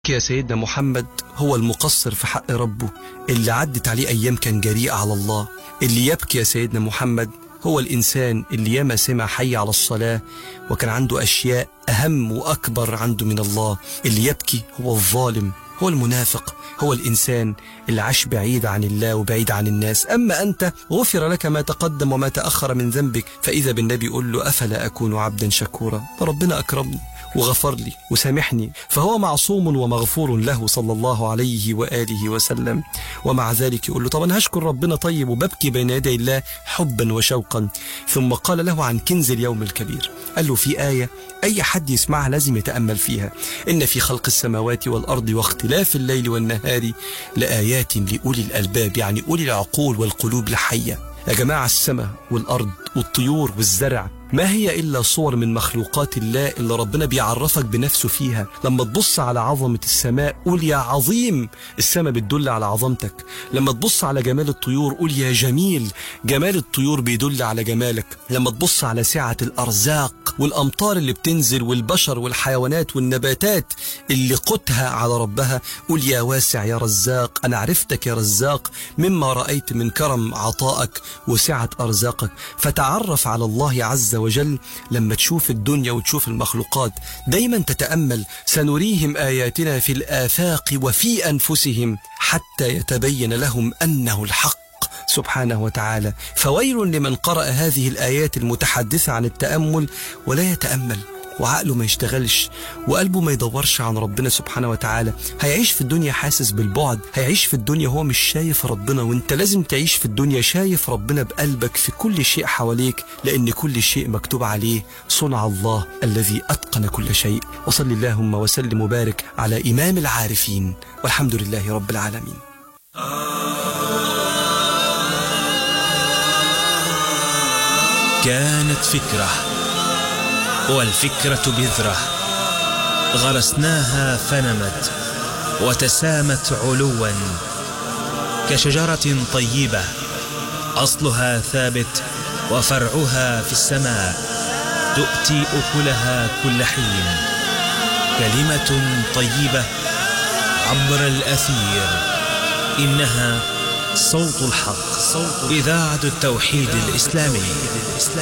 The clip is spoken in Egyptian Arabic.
يا سيدنا محمد هو المقصر في حق ربه اللي عدت عليه أيام كان جريء على الله اللي يبكي يا سيدنا محمد هو الإنسان اللي ياما سمع حي على الصلاة وكان عنده أشياء أهم وأكبر عنده من الله اللي يبكي هو الظالم هو المنافق هو الإنسان اللي عاش بعيد عن الله وبعيد عن الناس أما أنت غفر لك ما تقدم وما تأخر من ذنبك فإذا بالنبي يقول له أفلا أكون عبدا شكورا فربنا أكرمني وغفر لي وسامحني فهو معصوم ومغفور له صلى الله عليه وآله وسلم ومع ذلك يقول له طب أنا هشكر ربنا طيب وببكي بين يدي الله حبا وشوقا ثم قال له عن كنز اليوم الكبير قال له في آية أي حد يسمعها لازم يتأمل فيها إن في خلق السماوات والأرض واختلاف الليل والنهار لآيات لأولي الألباب يعني أولي العقول والقلوب الحية يا جماعة السماء والأرض والطيور والزرع ما هي إلا صور من مخلوقات الله اللي ربنا بيعرفك بنفسه فيها لما تبص على عظمة السماء قول يا عظيم السماء بتدل على عظمتك لما تبص على جمال الطيور قول يا جميل جمال الطيور بيدل على جمالك لما تبص على سعة الأرزاق والأمطار اللي بتنزل والبشر والحيوانات والنباتات اللي قتها على ربها قول يا واسع يا رزاق أنا عرفتك يا رزاق مما رأيت من كرم عطائك وسعة أرزاقك فتعرف على الله عز وجل لما تشوف الدنيا وتشوف المخلوقات دايما تتأمل سنريهم آياتنا في الآفاق وفي أنفسهم حتى يتبين لهم أنه الحق سبحانه وتعالى فويل لمن قرأ هذه الآيات المتحدثة عن التأمل ولا يتأمل وعقله ما يشتغلش وقلبه ما يدورش عن ربنا سبحانه وتعالى هيعيش في الدنيا حاسس بالبعد هيعيش في الدنيا هو مش شايف ربنا وانت لازم تعيش في الدنيا شايف ربنا بقلبك في كل شيء حواليك لان كل شيء مكتوب عليه صنع الله الذي اتقن كل شيء وصل اللهم وسلم وبارك على امام العارفين والحمد لله رب العالمين كانت فكرة والفكرة بذرة غرسناها فنمت وتسامت علوا كشجرة طيبة أصلها ثابت وفرعها في السماء تؤتي أكلها كل حين كلمة طيبة عبر الأثير إنها صوت الحق صوت إذاعة التوحيد الإسلامي